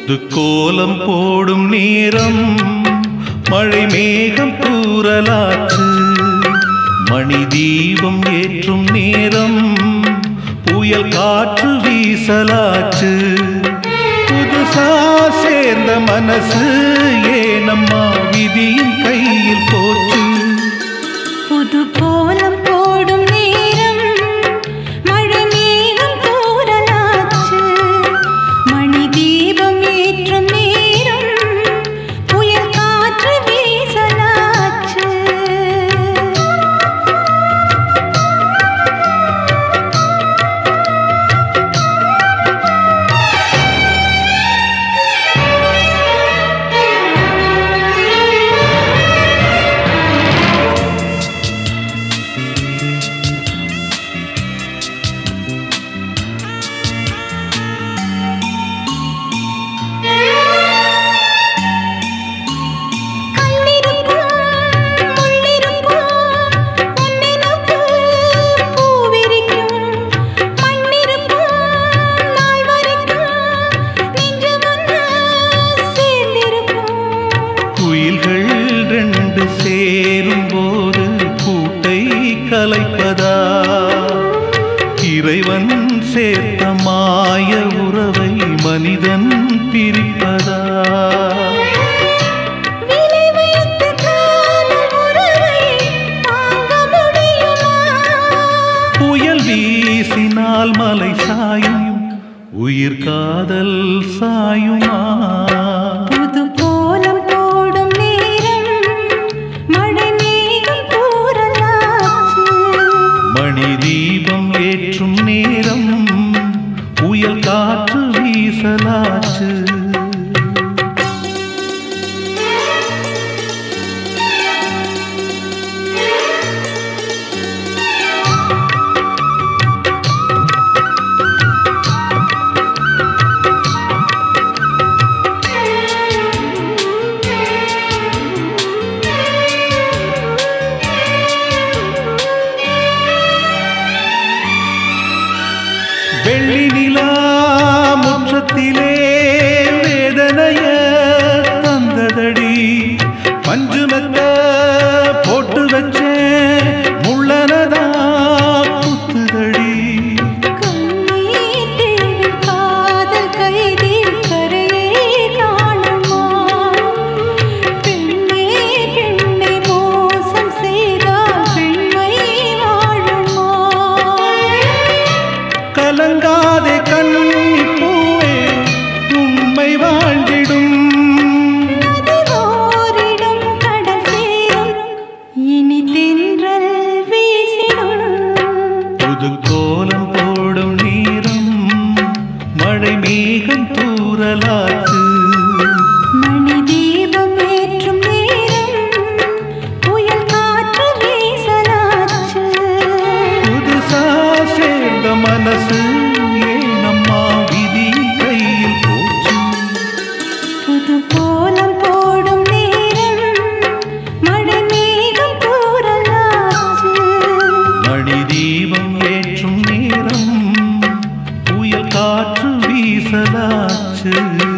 புது கோலம் போடும் நேரம் மழை மேகம் தூறலாச்சு மணி தீபம் ஏற்றும் நேரம் புயல் காற்று வீசலாச்சு புதுசா சேர்ந்த மனசு ஏனம்மா விதியின் கையில் போச்சு புது கோலம் போடும் நேரம் மழை மேகம் தூறலாச்சு மணி தீபம் ஏற்றும் நேரம் புயல் காற்று வீசலாச்சு கண்ணிருக்கும் முள்ளிருக்கும் உன்னை நோக்கு பூவிரிக்கும் மண்ணிருக்கும் நாள் வரைக்கும் நெஞ்சு ஒன்று சேர்ந்திருக்கும் குயில்கள் ரெண்டு சேரும் போது கூட்டை கலைப்பதா இறைவன் சேர்த்த மாய உறவை மனிதன் பிரிப்பதா விலை வைத்த காதல் உறவை தாங்க முடியுமா புயல் வீசினால் மலை சாயும் உயிர் காதல் சாயுமா புது கோலம் போடும் நேரம் மழை மேகம் தூறலாச்சு மணி தீபம் ஏற்றும் நேரம் புயல் காற்று வீசலாச்சு வெள்ளி நிலா முற்றத்திலே வேதனைய தந்ததடி பஞ்சுமெத்த போட்டு வச்சேன் முள்ளனதா புத்துதடி கண்ணீர் தேவி காதல் கைதி கரையை காணுமா பெண்ணே பெண்ணை மோசம் செய்தால் பெண்மை வாழுமா கலங்காதே கண்ணி பூவே உண்மை வாழ்ந்திடும் நதி ஓரிடும் கடல் சேரும் இனி தென்றல் வீசிடும் புது கோலம் போடும் நேரம் மழை மேகம் தூறலாச்சு மணி தீபம் ஏற்றும் நேரம் புயல் காற்று வீசலாச்சு புதுசா சேர்ந்த மனசு ஏனம்மா விதியின் கையில் போச்சு புது கோலம் போடும் நேரம் மழை மேகம் தூறலாச்சு மணி தீபம் ஏற்றும் நேரம் புயல் காற்று வீசலாச்சு